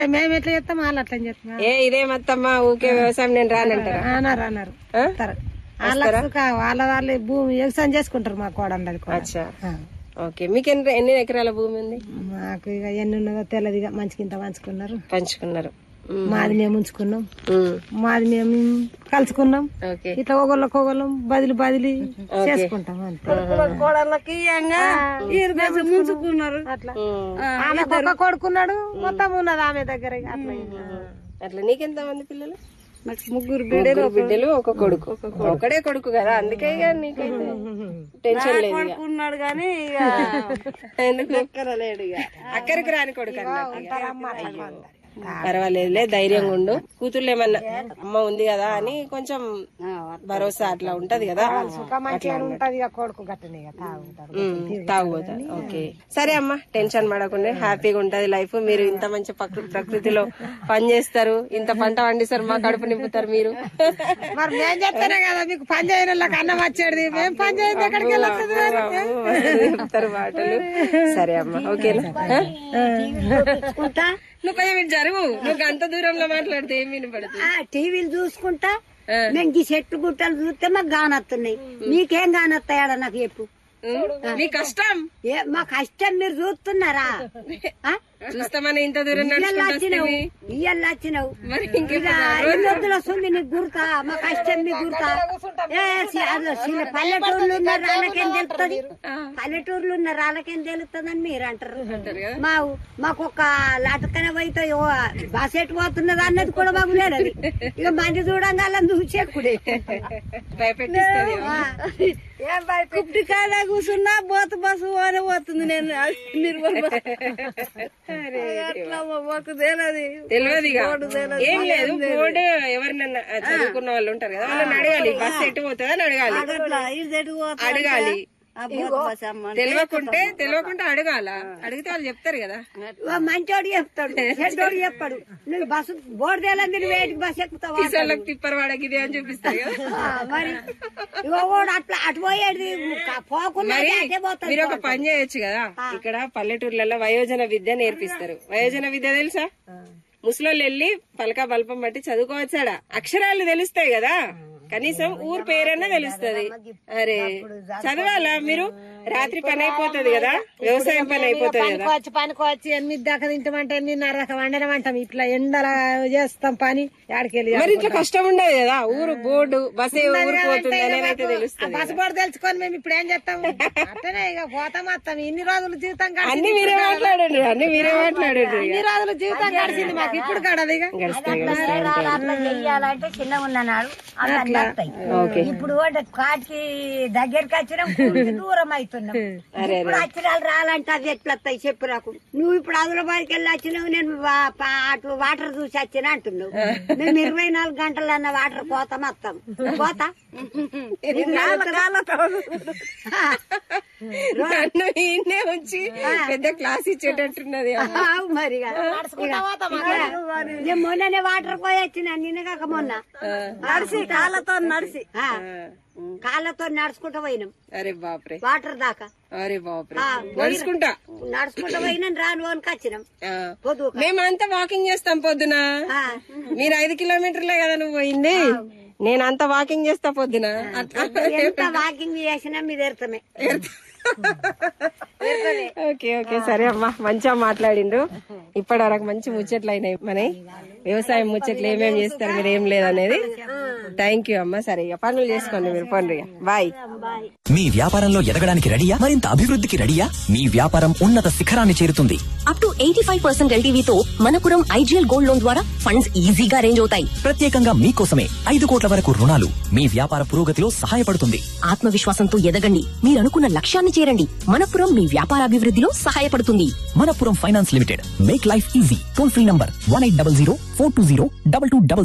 మేము ఎట్లా చేస్తాం వాళ్ళు అట్లా చేస్తాం ఏ ఇదేమత్తమ్మా ఊకే వ్యవసాయం నేను రానంటారా అన్నారు అన్నారు ఆ? వస్తారు. వాళ్ళకు కా- వాళ్ళ వాళ్ళు భూమి వ్యవసాయం చేసుకుంటారు మా కోడండి కూడా అచ్చా ఆ. ఓకే మీకు ఎన్ని ఎన్ని ఎకరాల భూమి ఉంది మాకు ఇక ఎన్ని ఉన్నదో తెల్లదిగా మంచికింత పంచుకున్నారు పంచుకున్నారు ఉమ్. మాది మేము ఉంచుకున్నాం ఉమ్. మాది మేము కలుసుకున్నాం ఓకే ఇట్లా ఒకళ్ళకి ఒకళ్ళం బదిలి బదిలి చేసుకుంటాం అంతే కోడళ్ళకి ముంచుకున్నారు అట్లా ఉమ్. ఆమె ఒక్క కొడుకున్నాడు మొత్తం ఉన్నది ఆమె దగ్గర ఇక అట్లా అట్లా నీకెంత మంది పిల్లలు నాకు ముగ్గురు ముగ్గురు బిడ్డలు ఒక కొడుకు ఒకడే కొడుకు కదా అందుకే ఇక నీకైతే టెన్షన్ లేదు ఇక. ఉన్నాడు కానీ ఇక ఎందుకు ఎక్కరలేడు ఇక అక్కడికి రాని కొడుకు అన్నట్టు ఇక. అయ్యో. పర్వాలేదులే ధైర్యంగా ఉండు కూతుర్లు ఏమన్నా అమ్మ ఉంది కదా అని కొంచెం భరోసా అట్లా ఉంటది కదా మంచిగా ఉంటది ఇక కొడుకు గట్టనే ఇక తాగుతారు ఉమ్, తాగుబోతా ఓకే సరే అమ్మా టెన్షన్ పడకుండా హ్యాపీగా ఉంటది లైఫ్ మీరు ఇంత మంచి ప్రకృ- ప్రకృతిలో పని చేస్తారు ఇంత పంట పండిస్తారు మా కడుపు నింపుతారు మీరు మరి మేము చెప్తానే కదా మీకు పని చేయని వాళ్ళకి అన్నం వచ్చేది మేము పని చేయదు ఎక్కడికి వెళ్ళొస్తుంది చెప్తారు మాటలు సరే అమ్మా ఓకేనా ఆ? నువ్వు కొంచెం ఇటు జరుగు నువ్వు అంత దూరంలో మాట్లాడితే ఏం వినపడుతుంది టీవీలు చూసుకుంటా ఆ. మేము ఈ చెట్లు గుట్టలు చూస్తే మాకు గానొస్తున్నాయి మీకేం గానొస్తాయాడ నాకు చెప్పు ఉమ్, నీ కష్టం ఏ మా కష్టం మీరు చూస్తున్నారా ఆ? చూస్తామని ఇంత దూరం ఇయ్యాల నడుచుకుంటూ వచ్చినావు వస్తేవి. ఇయ్యాల వచ్చినావు మరి ఇక ఇంకెప్పుడు ఎన్ని వద్దులు వస్తుంది నీకు గుర్తా మా కష్టం మీకు గుర్తా ఏ, సి- అదో చిన్న పల్లెటూర్లు ఉన్న రాళ్ళకేం తెలుస్తుంది పల్లెటూర్లు ఉన్న రాళ్ళకేం తెలుస్తుందని మీరు అంటారు మా మాకు ఒక లటకన పోయితే ఓ బస్ ఎటు పోతున్నది అన్నది కూడా మాకు లేదు అది ఇక మంది చూడంగా అలా చూసేకుడే భయపెట్టిస్తుంది కుప్పటి కాడ కూర్చున్నా బోత బస్సు అని పోతుంది నేను నిర్మల్ అట్లా మాకు తెలియదు తెలియదు ఇక. ఏం లేదు బోర్డు ఎవరినన్నా చదువుకున్న వాళ్ళు ఉంటారు కదా వాళ్ళని అడగాలి బస్సు ఎటు పోతుందా అని అడగాలి అట్లా ఇది ఎటు పోతుంది? అడగాలి ఆ బోత బస్సు అమ్మ తెలియకుంటే తెలియకుండా అడగాల అడిగితే వాళ్ళు చెప్తారు కదా ఓ మంచోడు చెప్తాడు చెడ్డోడు చెప్పాడు నువ్వు బస్సు బోర్డు తేలంది నువ్వు వేటికి బస్సు ఎక్కుతావా కిసాన్లకు తిప్పర్ వాడకి ఇది అని చూపిస్తారు కదా ఆ, మరి ఇగో వాడు అట్లా అటు పోయేది పోకుండా మరి అటే పోతాడు మీరు ఒక పని చేయొచ్చు కదా ఇక్కడ పల్లెటూర్లలో వయోజన విద్య నేర్పిస్తారు వయోజన విద్య తెలుసా ముసలోళ్ళు వెళ్ళి పలక బల్పం బట్టి చదువుకోవచ్చాడా అక్షరాలు తెలుస్తాయి కదా కనీసం ఊరు పేరన్నా తెలుస్తది అరే చదవాలా మీరు రాత్రి పని అయిపోతుంది కదా వ్యవసాయం పని అయిపోతుంది కదా పనికి వచ్చి పనికి వచ్చి ఎనిమిది దాకా తింటామంటే ఎనిమిదిన్నర దాకా వండనమంటాం ఇట్లా ఎండల చేస్తాం పని ఆడికెళ్ళి మరి ఇట్లా కష్టం ఉండదు కదా ఊరు బోర్డు బస్ ఏ ఊరు పోతుంది అనేది అయితే తెలుస్తుంది బస్సు బోర్డు తెలుసుకొని మేము ఇప్పుడు ఏం చేస్తాం అట్టనే ఇక పోతాం వస్తాం ఇన్ని రోజులు జీవితం గడిచింది. అన్ని మీరే మాట్లాడండి అన్ని మీరే మాట్లాడండి ఇన్ని రోజులు జీవితం గడిచింది మాకు ఇప్పుడు గడదు ఇక గడుస్తాయి గడుస్తాయి అంతే. అట్లా చెయ్యాలంటే చిన్నగా ఉన్ననాడు అట్లా వస్తాయి. ఓకే ఇప్పుడు వాడు కాటికి దగ్గరికి వచ్చినాం కొంచెం దూరం అవుతున్నాం అరే ఇప్పుడు అచ్చిరాలు రాలంటే అది ఎట్లా వస్తాయి చెప్పు నాకు నువ్వు ఇప్పుడు ఆదిలాబాద్కి వెళ్ళి వచ్చినావు నేను వా- పా- అటు వాటర్ చూసి వచ్చిన అంటున్నావు మేము ఇరవై నాలుగు గంటలు అన్న వాటర్ పోతాం వస్తాం పోతా నీకు నడుస్తుందా? నన్ను ఈయన్నే వచ్చి పెద్ద క్లాస్ ఇచ్చేటట్టున్నది ఆవు మరి ఇక. ఇక నేను మొన్ననే వాటర్ పోయి వచ్చిన నిన్న కాక మొన్న నడిసి కాళ్ళతో నడిసి ఆ, కాళ్ళతో నడుచుకుంటూ పోయినాం అరే బాప్రే వాటర్ దాకా అరే బాప్రే ఆ, నడుచుకుంటా నడుచుకుంటూ పోయినాం రాను వనికి వచ్చినాం ఆ. పొద్దు మేమంతా వాకింగ్ చేస్తాం పొద్దున ఆ. మీరు ఐదు కిలోమీటర్లే కదా నువ్వు పోయింది నేను అంతా వాకింగ్ చేస్తా పొద్దున అట్లా ఎంత వాకింగ్ చేసినా మీద ఎడతామే ఓకే ఓకే సరే అమ్మా మంచిగా మాట్లాడిండు ఇప్పటి వరకు మంచి ముచ్చట్లు అయినాయి మన వ్యవసాయం ముచ్చట్లు ఏమేమి చేస్తారు మీరు ఏం లేదనేది థ్యాంక్ యూ అమ్మా సరే ఇక పనులు చేసుకోండి మీరు పనులు ఇక బాయ్ మీ వ్యాపారంలో ఎదగడానికి రెడీయా మరింత అభివృద్ధికి రెడీయా మీ వ్యాపారం ఉన్నత శిఖరాన్ని చేరుతుంది up to eighty five percent ఎల్టీవీతో మనపురం ఐజీఎల్ గోల్డ్ లోన్ ద్వారా ఫండ్స్ ఈజీగా అరేంజ్ అవుతాయి ప్రత్యేకంగా మీకోసమే ఐదు కోట్ల వరకు రుణాలు మీ వ్యాపార పురోగతిలో సహాయపడుతుంది ఆత్మవిశ్వాసంతో ఎదగండి మీరు అనుకున్న లక్ష్యాన్ని చేరండి మనపురం మీ వ్యాపారాభివృద్ధిలో సహాయపడుతుంది Manappuram finance limited make life easy toll free number one eight double zero four two zero double two double three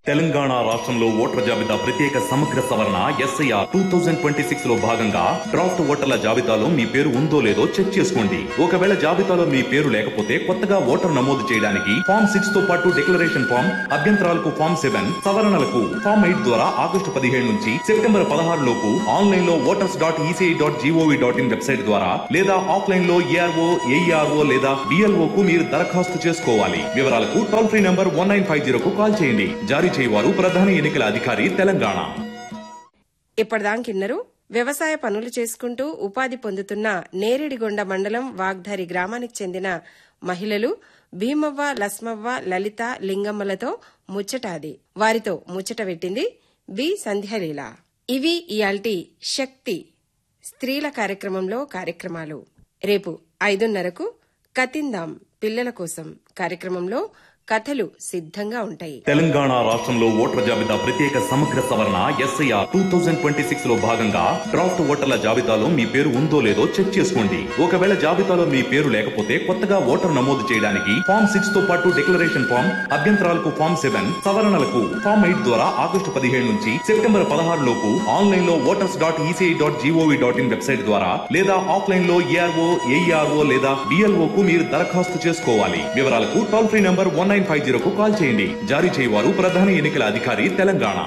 Telangana రాష్ట్రంలో ఓటర్ల జాబితా ప్రత్యేక సమగ్ర సవరణ SIR two thousand twenty six లో భాగంగా డ్రాఫ్ట్ ఓటర్ల జాబితాలో మీ పేరు ఉందో లేదో చెక్ చేసుకోండి ఒకవేళ జాబితాలో మీ పేరు లేకపోతే కొత్తగా ఓటర్ నమోదు చేయడానికి ఫామ్ సిక్స్ తో పాటు డిక్లరేషన్ ఫామ్ అభ్యంతరాలకు ఫామ్ సెవెన్ సవరణలకు ఫామ్ ఎయిట్ ద్వారా ఆగస్టు పదిహేడు నుంచి సెప్టెంబర్ పదహారు లోపు ఆన్లైన్ లో voters dot ECI dot GOV dot in website ద్వారా లేదా ఆఫ్లైన్ లో ఏఆర్ఓ ఏఈఆర్ఓ లేదా బిఎల్ఓ కు మీరు దరఖాస్తు చేసుకోవాలి వివరాలకు toll free number one nine five zero కు కాల్ చేయండి జారీ చేయవారు ప్రధాన ఎన్నికల అధికారి తెలంగాణ ఇప్పటిదాకిన్నరు వ్యవసాయ పనులు చేసుకుంటూ ఉపాధి పొందుతున్న నేరేడిగొండ మండలం వాగ్దారి గ్రామానికి చెందిన మహిళలు భీమవ్వ లస్మవ్వ లలిత లింగమ్మలతో ముచ్చటాది వారితో ముచ్చట పెట్టింది బి సంధ్యాలీల ఇవి ఇయాల్టి శక్తి స్త్రీల కార్యక్రమంలో కార్యక్రమాలు రేపు ఐదున్నరకు కతిందాం పిల్లల కోసం కార్యక్రమంలో కథలు సిద్ధంగా ఉంటాయి తెలంగాణ రాష్ట్రంలో ఓటర్ల జాబితా ప్రత్యేక సమగ్ర సవరణ SIR two thousand twenty six లో భాగంగా డ్రాఫ్ట్ ఓటర్ల జాబితాలో మీ పేరు ఉందో లేదో చెక్ చేసుకోండి ఒకవేళ జాబితాలో మీ పేరు లేకపోతే కొత్తగా ఓటర్ నమోదు చేయడానికి ఫామ్ సిక్స్ తో పాటు డిక్లరేషన్ ఫామ్ అభ్యంతరాలకు ఫామ్ సెవెన్ సవరణలకు ఫామ్ ఎయిట్ ద్వారా ఆగస్టు పదిహేడు నుంచి సెప్టెంబర్ పదహారు లోపు ఆన్లైన్ లో voters dot ECI dot GOV dot in website ద్వారా లేదా ఆఫ్లైన్ లో ఏఆర్ఓ ఏఈఆర్ఓ లేదా బిఎల్ఓ కు మీరు దరఖాస్తు చేసుకోవాలి వివరాలకు toll free number one nine five zero కు కాల్ చేయండి జారీ చేయవారు ప్రధాన ఎన్నికల అధికారి తెలంగాణ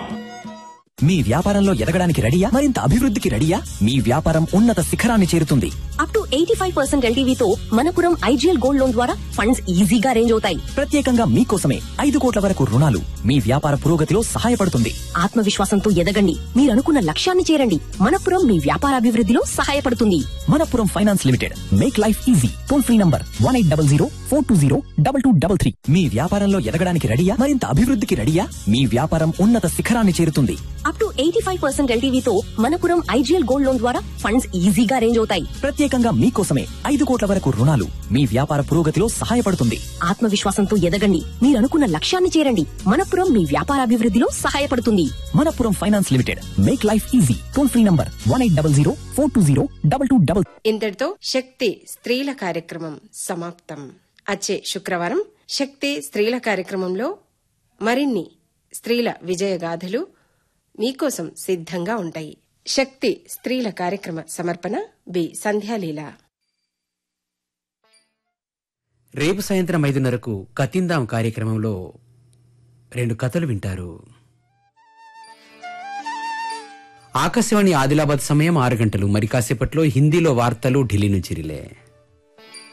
మీ వ్యాపారంలో ఎదగడానికి రెడీయా మరింత అభివృద్ధికి రెడీయా మీ వ్యాపారం ఉన్నత శిఖరాన్ని చేరుతుంది up to eighty five percent ఎల్టీవీతో మనపురం ఐజీఎల్ గోల్డ్ లోన్ ద్వారా ఫండ్స్ ఈజీగా రేంజ్ అవుతాయి ప్రత్యేకంగా మీకోసమే ఐదు కోట్ల వరకు రుణాలు మీ వ్యాపార పురోగతిలో సహాయపడుతుంది ఆత్మవిశ్వాసంతో ఎదగండి మీరు అనుకున్న లక్ష్యాన్ని చేరండి మనపురం మీ వ్యాపారాభివృద్ధిలో సహాయపడుతుంది Manappuram finance limited make life easy toll free number one eight double zero four two zero double two double three మీ వ్యాపారంలో ఎదగడానికి రెడీయా మరింత అభివృద్ధికి రెడీయా మీ వ్యాపారం ఉన్నత శిఖరాన్ని చేరుతుంది up to eighty five percent ఎల్టీవీతో మనపురం ఐజీఎల్ గోల్డ్ లోన్ ద్వారా ఫండ్స్ ఈజీగా రేంజ్ అవుతాయి ప్రత్యేకంగా మీకోసమే ఐదు కోట్ల వరకు రుణాలు మీ వ్యాపార పురోగతిలో సహాయపడుతుంది ఆత్మవిశ్వాసంతో ఎదగండి మీరు అనుకున్న లక్ష్యాన్ని చేరండి మనపురం మీ వ్యాపారాభివృద్ధిలో సహాయపడుతుంది Manappuram finance limited make life easy toll free number one eight double zero four two zero double two double ఇంతటితో శక్తి స్త్రీల కార్యక్రమం సమాప్తం వచ్చే శుక్రవారం శక్తి స్త్రీల కార్యక్రమంలో మరిన్ని స్త్రీల విజయగాథలు మీకోసం సిద్ధంగా ఉంటాయి శక్తి స్త్రీల కార్యక్రమ సమర్పణ బి సంధ్యాలీల రేపు సాయంత్రం ఐదున్నరకు కతిందాం కార్యక్రమంలో రెండు కథలు వింటారు ఆకాశవాణి ఆదిలాబాద్ సమయం ఆరు గంటలు మరి కాసేపట్లో హిందీలో వార్తలు ఢిల్లీ నుంచి రిలే